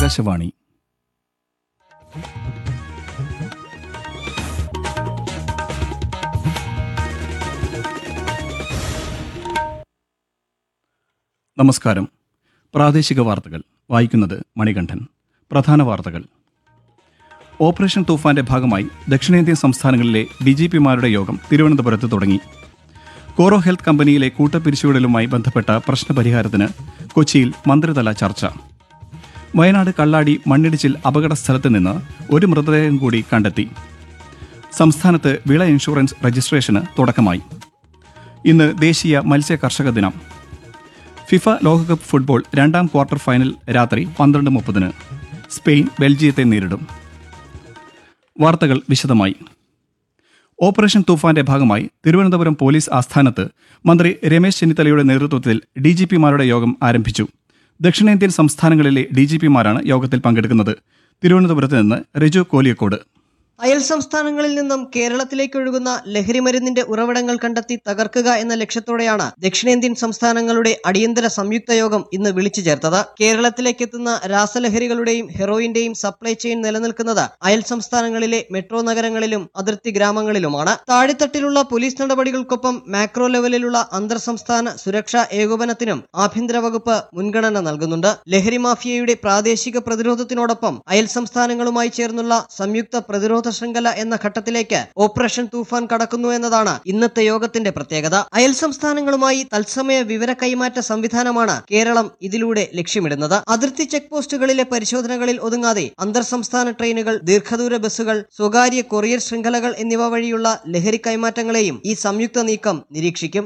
ആകാശവാണി നമസ്കാരം പ്രാദേശിക വാർത്തകൾ വായിക്കുന്നത് മണികണ്ഠൻ പ്രധാന വാർത്തകൾ ഓപ്പറേഷൻ തൂഫാന്റെ ഭാഗമായി ദക്ഷിണേന്ത്യൻ സംസ്ഥാനങ്ങളിലെ ഡി ജി പിമാരുടെ യോഗം തിരുവനന്തപുരത്ത് തുടങ്ങി കോറോ ഹെൽത്ത് കമ്പനിയിലെ കൂട്ടപ്പിരിച്ചുവിടലുമായി ബന്ധപ്പെട്ട പ്രശ്നപരിഹാരത്തിന് കൊച്ചിയിൽ മന്ത്രിതല ചർച്ച വയനാട് കള്ളാടി മണ്ണിടിച്ചിൽ അപകട സ്ഥലത്ത് നിന്ന് ഒരു മൃതദേഹം കൂടി കണ്ടെത്തി സംസ്ഥാനത്ത് വിള ഇൻഷുറൻസ് രജിസ്ട്രേഷന് തുടക്കമായി ഇന്ന് ദേശീയ മത്സ്യ കർഷക ദിനം ഫിഫ ലോകകപ്പ് ഫുട്ബോൾ രണ്ടാം ക്വാർട്ടർ ഫൈനൽ രാത്രി പന്ത്രണ്ട് മുപ്പതിന് സ്പെയിൻ ബെൽജിയത്തെ നേരിടും വാർത്തകൾ വിശദമായി ഓപ്പറേഷൻ തൂഫാന്റെ ഭാഗമായി തിരുവനന്തപുരം പോലീസ് ആസ്ഥാനത്ത് മന്ത്രി രമേശ് ചെന്നിത്തലയുടെ നേതൃത്വത്തിൽ ഡി ജി പിമാരുടെ യോഗം ആരംഭിച്ചു ദക്ഷിണേന്ത്യൻ സംസ്ഥാനങ്ങളിലെ ഡി ജി പിമാരാണ് യോഗത്തിൽ പങ്കെടുക്കുന്നത് തിരുവനന്തപുരത്ത് നിന്ന് റിജു കോലിയക്കോട് അയൽ സംസ്ഥാനങ്ങളിൽ നിന്നും കേരളത്തിലേക്ക് ഒഴുകുന്ന ലഹരിമരുന്നിന്റെ ഉറവിടങ്ങൾ കണ്ടെത്തി തകർക്കുക എന്ന ലക്ഷ്യത്തോടെയാണ് ദക്ഷിണേന്ത്യൻ സംസ്ഥാനങ്ങളുടെ അടിയന്തര സംയുക്ത യോഗം ഇന്ന് വിളിച്ചു ചേർത്തത് കേരളത്തിലേക്ക് എത്തുന്ന രാസലഹരികളുടെയും ഹെറോയിന്റെയും സപ്ലൈ ചെയിൻ നിലനിൽക്കുന്നത് അയൽ സംസ്ഥാനങ്ങളിലെ മെട്രോ നഗരങ്ങളിലും അതിർത്തി ഗ്രാമങ്ങളിലുമാണ് താഴെത്തട്ടിലുള്ള പോലീസ് നടപടികൾക്കൊപ്പം മാക്രോ ലെവലിലുള്ള അന്തർ സംസ്ഥാന സുരക്ഷാ ഏകോപനത്തിനും ആഭ്യന്തര വകുപ്പ് മുൻഗണന നൽകുന്നുണ്ട് ലഹരി മാഫിയയുടെ പ്രാദേശിക പ്രതിരോധത്തിനോടൊപ്പം അയൽ സംസ്ഥാനങ്ങളുമായി ചേർന്നുള്ള സംയുക്ത പ്രതിരോധ ശൃംഖല എന്ന ഘട്ടത്തിലേക്ക് ഓപ്പറേഷൻ തൂഫാൻ കടക്കുന്നു എന്നതാണ് ഇന്നത്തെ യോഗത്തിന്റെ പ്രത്യേകത അയൽ സംസ്ഥാനങ്ങളുമായി തത്സമയ വിവര കൈമാറ്റ സംവിധാനമാണ് കേരളം ഇതിലൂടെ ലക്ഷ്യമിടുന്നത് അതിർത്തി ചെക്ക് പോസ്റ്റുകളിലെ പരിശോധനകളിൽ ഒതുങ്ങാതെ അന്തർ സംസ്ഥാന ട്രെയിനുകൾ ദീർഘദൂര ബസ്സുകൾ സ്വകാര്യ കൊറിയർ ശൃംഖലകൾ എന്നിവ വഴിയുള്ള ലഹരി കൈമാറ്റങ്ങളെയും ഈ സംയുക്ത നീക്കം നിരീക്ഷിക്കും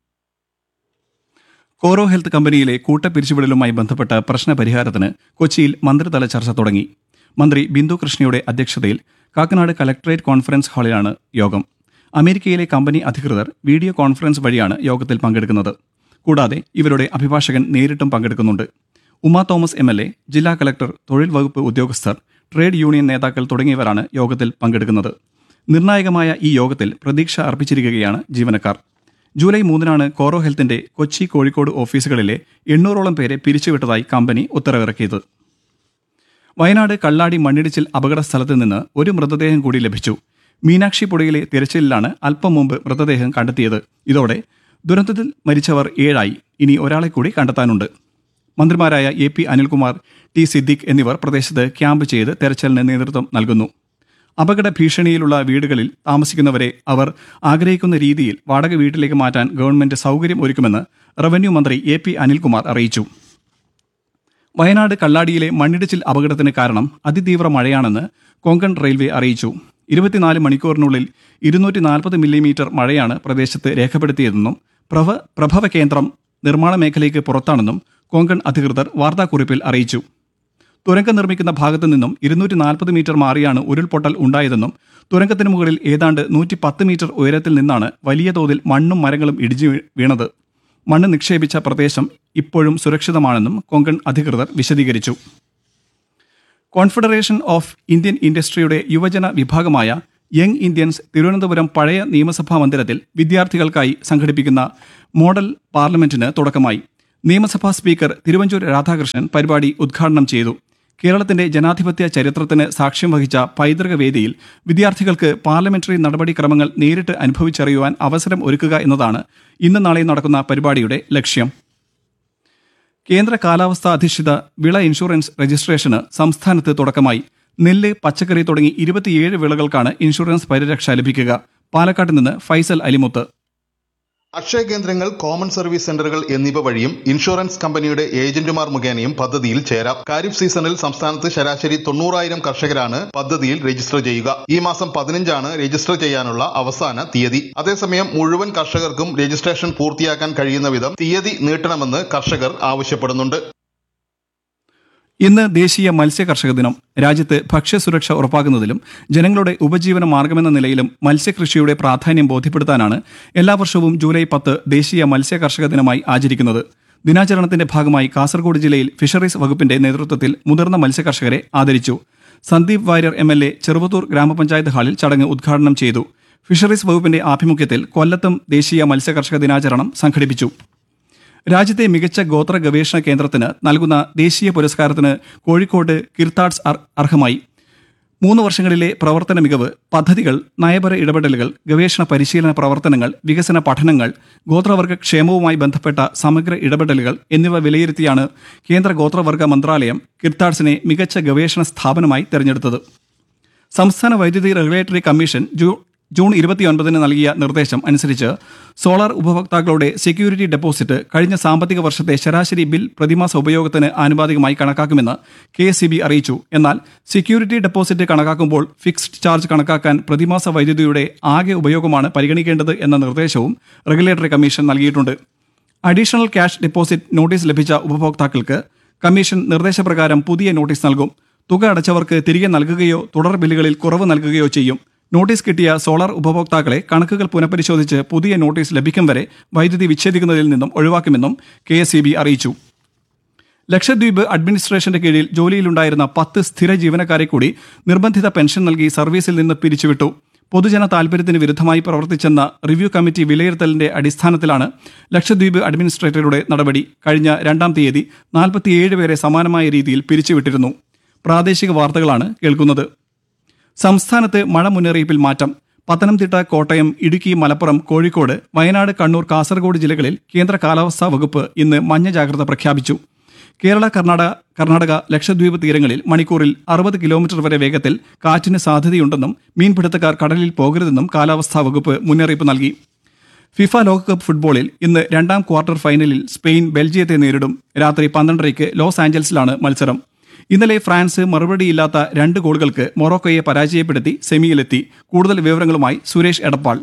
കോറോ ഹെൽത്ത് കമ്പനിയിലെ കൂട്ടപ്പിരിച്ചുവിടലുമായി ബന്ധപ്പെട്ട പ്രശ്നപരിഹാരത്തിന് കൊച്ചിയിൽ മന്ത്രിതല ചർച്ച തുടങ്ങി മന്ത്രി ബിന്ദു കൃഷ്ണയുടെ അധ്യക്ഷതയിൽ കാക്കനാട് കലക്ടറേറ്റ് കോൺഫറൻസ് ഹാളിലാണ് യോഗം അമേരിക്കയിലെ കമ്പനി അധികൃതർ വീഡിയോ കോൺഫറൻസ് വഴിയാണ് യോഗത്തിൽ പങ്കെടുക്കുന്നത് കൂടാതെ ഇവരുടെ അഭിഭാഷകൻ നേരിട്ടും പങ്കെടുക്കുന്നുണ്ട് Uma Thomas M L A ജില്ലാ കലക്ടർ തൊഴിൽ വകുപ്പ് ഉദ്യോഗസ്ഥർ ട്രേഡ് യൂണിയൻ നേതാക്കൾ തുടങ്ങിയവരാണ് യോഗത്തിൽ പങ്കെടുക്കുന്നത് നിർണായകമായ ഈ യോഗത്തിൽ പ്രതീക്ഷ അർപ്പിച്ചിരിക്കുകയാണ് ജീവനക്കാർ ജൂലൈ മൂന്നിനാണ് കോറോ ഹെൽത്തിന്റെ കൊച്ചി കോഴിക്കോട് ഓഫീസുകളിലെ എണ്ണൂറോളം പേരെ പിരിച്ചുവിട്ടതായി കമ്പനി ഉത്തരവിറക്കിയത് വയനാട് കള്ളാടി മണ്ണിടിച്ചിൽ അപകട സ്ഥലത്ത് നിന്ന് ഒരു മൃതദേഹം കൂടി ലഭിച്ചു മീനാക്ഷി പുഴയിലെ തിരച്ചിലിലാണ് അല്പം മുമ്പ് മൃതദേഹം കണ്ടെത്തിയത് ഇതോടെ ദുരന്തത്തിൽ മരിച്ചവർ ഏഴായി ഇനി ഒരാളെ കൂടി കണ്ടെത്താനുണ്ട് മന്ത്രിമാരായ A P Anilkumar T Siddique എന്നിവർ പ്രദേശത്ത് ക്യാമ്പ് ചെയ്ത് തെരച്ചിലിന് നേതൃത്വം നൽകുന്നു അപകട ഭീഷണിയിലുള്ള വീടുകളിൽ താമസിക്കുന്നവരെ അവർ ആഗ്രഹിക്കുന്ന രീതിയിൽ വാടക വീട്ടിലേക്ക് മാറ്റാൻ ഗവൺമെന്റ് സൗകര്യം ഒരുക്കുമെന്ന് റവന്യൂ മന്ത്രി എ പി അനിൽകുമാർ അറിയിച്ചു വയനാട് കള്ളാടിയിലെ മണ്ണിടിച്ചിൽ അപകടത്തിന് കാരണം അതിതീവ്ര മഴയാണെന്ന് കൊങ്കൺ റെയിൽവേ അറിയിച്ചു ഇരുപത്തിനാല് മണിക്കൂറിനുള്ളിൽ ഇരുന്നൂറ്റി നാൽപ്പത് മില്ലിമീറ്റർ മഴയാണ് പ്രദേശത്ത് രേഖപ്പെടുത്തിയതെന്നും പ്രഭ പ്രഭവ കേന്ദ്രം നിർമ്മാണ മേഖലയ്ക്ക് പുറത്താണെന്നും കൊങ്കൺ അധികൃതർ വാർത്താക്കുറിപ്പിൽ അറിയിച്ചു തുരങ്കം നിർമ്മിക്കുന്ന ഭാഗത്തു നിന്നും ഇരുന്നൂറ്റി നാൽപ്പത് മീറ്റർ മാറിയാണ് ഉരുൾപൊട്ടൽ ഉണ്ടായതെന്നും തുരങ്കത്തിന് മുകളിൽ ഏതാണ്ട് നൂറ്റി പത്ത് മീറ്റർ ഉയരത്തിൽ നിന്നാണ് വലിയ തോതിൽ മണ്ണും മരങ്ങളും ഇടിഞ്ഞു വീ- വീണത് മണ്ണ് നിക്ഷേപിച്ച പ്രദേശം ഇപ്പോഴും സുരക്ഷിതമാണെന്നും കൊങ്കൺ അധികൃതർ വിശദീകരിച്ചു കോൺഫെഡറേഷൻ ഓഫ് ഇന്ത്യൻ ഇൻഡസ്ട്രിയുടെ യുവജന വിഭാഗമായ യങ് ഇന്ത്യൻസ് തിരുവനന്തപുരം പഴയ നിയമസഭാ മന്ദിരത്തിൽ വിദ്യാർത്ഥികൾക്കായി സംഘടിപ്പിക്കുന്ന മോഡൽ പാർലമെന്റിന് തുടക്കമായി നിയമസഭാ സ്പീക്കർ തിരുവഞ്ചൂർ രാധാകൃഷ്ണൻ പരിപാടി ഉദ്ഘാടനം ചെയ്തു കേരളത്തിന്റെ ജനാധിപത്യ ചരിത്രത്തിന് സാക്ഷ്യം വഹിച്ച പൈതൃക വേദിയിൽ വിദ്യാർത്ഥികൾക്ക് പാർലമെന്ററി നടപടിക്രമങ്ങൾ നേരിട്ട് അനുഭവിച്ചറിയുവാൻ അവസരം ഒരുക്കുക എന്നതാണ് ഇന്ന് നാളെ നടക്കുന്ന പരിപാടിയുടെ ലക്ഷ്യം കേന്ദ്ര കാലാവസ്ഥാ അധിഷ്ഠിത വിള ഇൻഷുറൻസ് രജിസ്ട്രേഷന് സംസ്ഥാനത്ത് തുടക്കമായി നെല്ല് പച്ചക്കറി തുടങ്ങി ഇരുപത്തിയേഴ് വിളകൾക്കാണ് ഇൻഷുറൻസ് പരിരക്ഷ ലഭിക്കുക പാലക്കാട്ട് നിന്ന് ഫൈസൽ അലിമുത്ത് അക്ഷയ കേന്ദ്രങ്ങൾ കോമൺ സർവീസ് സെന്ററുകൾ എന്നിവ വഴിയും ഇൻഷുറൻസ് കമ്പനിയുടെ ഏജന്റുമാർ മുഖേനയും പദ്ധതിയിൽ ചേരാം ഖാരിഫ് സീസണിൽ സംസ്ഥാനത്ത് ശരാശരി തൊണ്ണൂറായിരം കർഷകരാണ് പദ്ധതിയിൽ രജിസ്റ്റർ ചെയ്യുക ഈ മാസം പതിനഞ്ചാണ് രജിസ്റ്റർ ചെയ്യാനുള്ള അവസാന തീയതി അതേസമയം മുഴുവൻ കർഷകർക്കും രജിസ്ട്രേഷൻ പൂർത്തിയാക്കാൻ കഴിയുന്ന വിധം തീയതി നീട്ടണമെന്ന് കർഷകർ ആവശ്യപ്പെടുന്നുണ്ട് ഇന്ന് ദേശീയ മത്സ്യ കർഷക ദിനം രാജ്യത്ത് ഭക്ഷ്യസുരക്ഷ ഉറപ്പാക്കുന്നതിലും ജനങ്ങളുടെ ഉപജീവന മാർഗമെന്ന നിലയിലും മത്സ്യകൃഷിയുടെ പ്രാധാന്യം ബോധ്യപ്പെടുത്താനാണ് എല്ലാ വർഷവും ജൂലൈ പത്ത് ദേശീയ മത്സ്യ കർഷക ദിനമായി ആചരിക്കുന്നത് ദിനാചരണത്തിന്റെ ഭാഗമായി കാസർഗോഡ് ജില്ലയിൽ ഫിഷറീസ് വകുപ്പിന്റെ നേതൃത്വത്തിൽ മുതിർന്ന മത്സ്യകർഷകരെ ആദരിച്ചു Sandeep Warrier M L A Cheruvathur grama panchayat ഹാളിൽ ചടങ്ങ് ഉദ്ഘാടനം ചെയ്തു ഫിഷറീസ് വകുപ്പിന്റെ ആഭിമുഖ്യത്തിൽ കൊല്ലത്തും ദേശീയ മത്സ്യകർഷക ദിനാചരണം സംഘടിപ്പിച്ചു രാജ്യത്തെ മികച്ച ഗോത്ര ഗവേഷണ കേന്ദ്രത്തിന് നൽകുന്ന ദേശീയ പുരസ്കാരത്തിന് കോഴിക്കോട് കിർത്താഡ്സ് അർ- അർഹമായി മൂന്ന് വർഷങ്ങളിലെ പ്രവർത്തന മികവ് പദ്ധതികൾ നയപര ഇടപെടലുകൾ ഗവേഷണ പരിശീലന പ്രവർത്തനങ്ങൾ വികസന പഠനങ്ങൾ ഗോത്രവർഗ ക്ഷേമവുമായി ബന്ധപ്പെട്ട സമഗ്ര ഇടപെടലുകൾ എന്നിവ വിലയിരുത്തിയാണ് കേന്ദ്ര ഗോത്രവർഗ മന്ത്രാലയം കിർത്താഡ്സിനെ മികച്ച ഗവേഷണ സ്ഥാപനമായി തെരഞ്ഞെടുത്തത് സംസ്ഥാന വൈദ്യുതി റെഗുലേറ്ററി കമ്മീഷൻ ജൂ ജൂൺ ഇരുപത്തിയൊൻപതിന് നൽകിയ നിർദ്ദേശം അനുസരിച്ച് സോളാർ ഉപഭോക്താക്കളുടെ സെക്യൂരിറ്റി ഡെപ്പോസിറ്റ് കഴിഞ്ഞ സാമ്പത്തിക വർഷത്തെ ശരാശരി ബിൽ പ്രതിമാസ ഉപയോഗത്തിന് ആനുപാതികമായി കണക്കാക്കുമെന്ന് കെ അറിയിച്ചു എന്നാൽ സെക്യൂരിറ്റി ഡെപ്പോസിറ്റ് കണക്കാക്കുമ്പോൾ ഫിക്സ്ഡ് ചാർജ് കണക്കാക്കാൻ പ്രതിമാസ വൈദ്യുതിയുടെ ആകെ ഉപയോഗമാണ് പരിഗണിക്കേണ്ടത് എന്ന നിർദ്ദേശവും റെഗുലേറ്ററി കമ്മീഷൻ നൽകിയിട്ടുണ്ട് അഡീഷണൽ ക്യാഷ് ഡെപ്പോസിറ്റ് നോട്ടീസ് ലഭിച്ച ഉപഭോക്താക്കൾക്ക് കമ്മീഷൻ നിർദ്ദേശപ്രകാരം പുതിയ നോട്ടീസ് നൽകും തുക അടച്ചവർക്ക് തിരികെ നൽകുകയോ തുടർ ബില്ലുകളിൽ കുറവ് നൽകുകയോ ചെയ്യും നോട്ടീസ് കിട്ടിയ സോളാർ ഉപഭോക്താക്കളെ കണക്കുകൾ പുനഃപരിശോധിച്ച് പുതിയ നോട്ടീസ് ലഭിക്കും വരെ വൈദ്യുതി വിച്ഛേദിക്കുന്നതിൽ നിന്നും ഒഴിവാക്കുമെന്നും കെ അറിയിച്ചു ലക്ഷദ്വീപ് അഡ്മിനിസ്ട്രേഷന്റെ കീഴിൽ ജോലിയിലുണ്ടായിരുന്ന പത്ത് സ്ഥിര ജീവനക്കാരെ കൂടി നിർബന്ധിത പെൻഷൻ നൽകി സർവീസിൽ നിന്ന് പിരിച്ചുവിട്ടു പൊതുജന താൽപര്യത്തിന് വിരുദ്ധമായി പ്രവർത്തിച്ചെന്ന റിവ്യൂ കമ്മിറ്റി വിലയിരുത്തലിന്റെ അടിസ്ഥാനത്തിലാണ് ലക്ഷദ്വീപ് അഡ്മിനിസ്ട്രേറ്ററുടെ നടപടി കഴിഞ്ഞ രണ്ടാം തീയതി നാൽപ്പത്തിയേഴ് പേരെ സമാനമായ രീതിയിൽ പിരിച്ചുവിട്ടിരുന്നു പ്രാദേശിക വാർത്തകളാണ് കേൾക്കുന്നത് സംസ്ഥാനത്ത് മഴ മുന്നറിയിപ്പിൽ മാറ്റം പത്തനംതിട്ട കോട്ടയം ഇടുക്കി മലപ്പുറം കോഴിക്കോട് വയനാട് കണ്ണൂർ കാസർഗോഡ് ജില്ലകളിൽ കേന്ദ്ര കാലാവസ്ഥാ വകുപ്പ് ഇന്ന് മഞ്ഞ ജാഗ്രത പ്രഖ്യാപിച്ചു കേരള കർണാടക കർണാടക ലക്ഷദ്വീപ് തീരങ്ങളിൽ മണിക്കൂറിൽ അറുപത് കിലോമീറ്റർ വരെ വേഗത്തിൽ കാറ്റിന് സാധ്യതയുണ്ടെന്നും മീൻപിടുത്തക്കാർ കടലിൽ പോകരുതെന്നും കാലാവസ്ഥാ വകുപ്പ് മുന്നറിയിപ്പ് നൽകി ഫിഫ ലോകകപ്പ് ഫുട്ബോളിൽ ഇന്ന് രണ്ടാം ക്വാർട്ടർ ഫൈനലിൽ സ്പെയിൻ ബെൽജിയത്തെ നേരിടും രാത്രി പന്ത്രണ്ടരയ്ക്ക് ലോസ് ആഞ്ചൽസിലാണ് മത്സരം ഇന്നലെ ഫ്രാൻസ് മറുപടിയില്ലാത്ത രണ്ട് ഗോളുകൾക്ക് മൊറോക്കോയെ പരാജയപ്പെടുത്തി സെമിയിലെത്തി കൂടുതൽ വിവരങ്ങളുമായി സുരേഷ് എടപ്പാൾ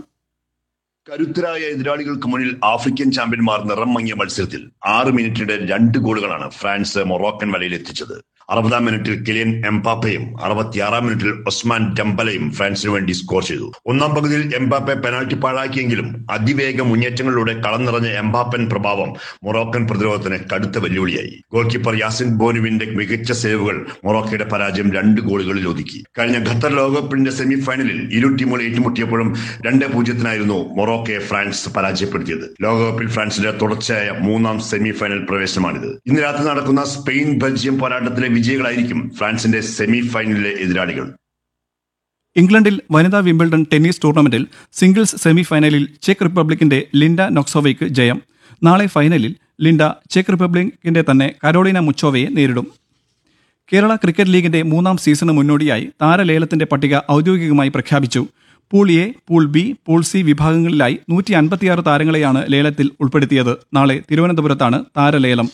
കരുത്തരായ എതിരാളികൾക്ക് മുന്നിൽ ആഫ്രിക്കൻ ചാമ്പ്യന്മാർ നിറം മങ്ങിയ മത്സരത്തിൽ ആറ് മിനിറ്റിടെ രണ്ട് ഗോളുകളാണ് ഫ്രാൻസ് മൊറോക്കൻ വലയിൽ എത്തിച്ചത് അറുപതാം മിനിറ്റിൽ കിലിയൻ എംപാപ്പയും അറുപത്തിയാറാം മിനിറ്റിൽ ഒസ്മാൻ ഡംബലയും ഫ്രാൻസിന് വേണ്ടി സ്കോർ ചെയ്തു ഒന്നാം പകുതിയിൽ എംപാപ്പെ പെനാൽറ്റി പാഴാക്കിയെങ്കിലും അതിവേഗ മുന്നേറ്റങ്ങളിലൂടെ കളം നിറഞ്ഞ എംപാപ്പൻ പ്രഭാവം മൊറോക്കൻ പ്രതിരോധത്തിന് കടുത്ത വെല്ലുവിളിയായി ഗോൾ കീപ്പർ യാസിൻ ബോനുവിന്റെ മികച്ച സേവുകൾ മൊറോക്കയുടെ പരാജയം രണ്ട് ഗോളുകളിൽ ഒതുക്കി കഴിഞ്ഞ ഖത്തർ ലോകകപ്പിന്റെ സെമി ഫൈനലിൽ ഇരു ടീമുകൾ ഏറ്റുമുട്ടിയപ്പോഴും രണ്ട് പൂജ്യത്തിനായിരുന്നു മൊറോക്കയെ ഫ്രാൻസ് പരാജയപ്പെടുത്തിയത് ലോകകപ്പിൽ ഫ്രാൻസിന്റെ തുടർച്ചയായ മൂന്നാം സെമി ഫൈനൽ പ്രവേശനമാണിത് ഇന്ന് രാത്രി നടക്കുന്ന സ്പെയിൻ ബെൽജിയം പോരാട്ടത്തിലെ വിജയികളായിരിക്കും ഫ്രാൻസിന്റെ സെമി ഫൈനലിലെ എതിരാളികൾ ഇംഗ്ലണ്ടിൽ വനിതാ വിംബിൾഡൺ ടെന്നീസ് ടൂർണമെന്റിൽ സിംഗിൾസ് സെമി ഫൈനലിൽ ചെക്ക് റിപ്പബ്ലിക്കിന്റെ ലിൻഡ നൊക്സോവയ്ക്ക് ജയം നാളെ ഫൈനലിൽ ലിൻഡ ചെക്ക് റിപ്പബ്ലിക്കിന്റെ തന്നെ കരോളിന മുച്ചോവയെ നേരിടും കേരള ക്രിക്കറ്റ് ലീഗിന്റെ മൂന്നാം സീസണ് മുന്നോടിയായി താരലേലത്തിന്റെ പട്ടിക ഔദ്യോഗികമായി പ്രഖ്യാപിച്ചു pool A pool B pool C വിഭാഗങ്ങളിലായി നൂറ്റി അൻപത്തിയാറ് താരങ്ങളെയാണ് ലേലത്തിൽ ഉൾപ്പെടുത്തിയത് നാളെ തിരുവനന്തപുരത്താണ് താരലേലം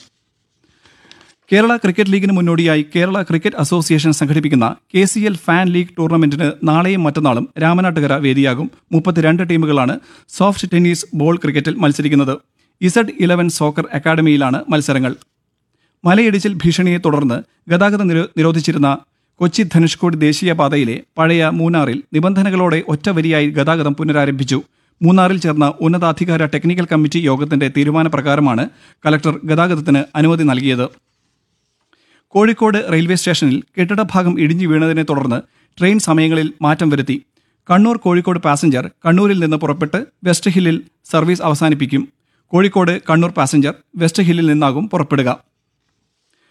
കേരള ക്രിക്കറ്റ് ലീഗിന് മുന്നോടിയായി കേരള ക്രിക്കറ്റ് അസോസിയേഷൻ സംഘടിപ്പിക്കുന്ന K C L fan league ടൂർണമെന്റിന് നാളെയും മറ്റന്നാളും രാമനാട്ടുകര വേദിയാകും മുപ്പത്തിരണ്ട് ടീമുകളാണ് സോഫ്റ്റ് ടെന്നീസ് ബോൾ ക്രിക്കറ്റിൽ മത്സരിക്കുന്നത് ഇസഡ് ഇലവൻ സോക്കർ അക്കാദമിയിലാണ് മത്സരങ്ങൾ മലയിടിച്ചിൽ ഭീഷണിയെ തുടർന്ന് ഗതാഗതം നിരോ- നിരോധിച്ചിരുന്ന കൊച്ചി ധനുഷ്കോടി ദേശീയപാതയിലെ പഴയ മൂന്നാറിൽ നിബന്ധനകളോടെ ഒറ്റവരിയായി ഗതാഗതം പുനരാരംഭിച്ചു മൂന്നാറിൽ ചേർന്ന ഉന്നതാധികാര ടെക്നിക്കൽ കമ്മിറ്റി യോഗത്തിന്റെ തീരുമാനപ്രകാരമാണ് കലക്ടർ ഗതാഗതത്തിന് അനുമതി നൽകിയത് കോഴിക്കോട് റെയിൽവേ സ്റ്റേഷനിൽ കെട്ടിടഭാഗം ഇടിഞ്ഞു വീണതിനെ തുടർന്ന് ട്രെയിൻ സമയങ്ങളിൽ മാറ്റം വരുത്തി കണ്ണൂർ കോഴിക്കോട് പാസഞ്ചർ കണ്ണൂരിൽ നിന്ന് പുറപ്പെട്ട് വെസ്റ്റ് ഹില്ലിൽ സർവീസ് അവസാനിപ്പിക്കും കോഴിക്കോട് കണ്ണൂർ പാസഞ്ചർ വെസ്റ്റ് ഹില്ലിൽ നിന്നാകും പുറപ്പെടുക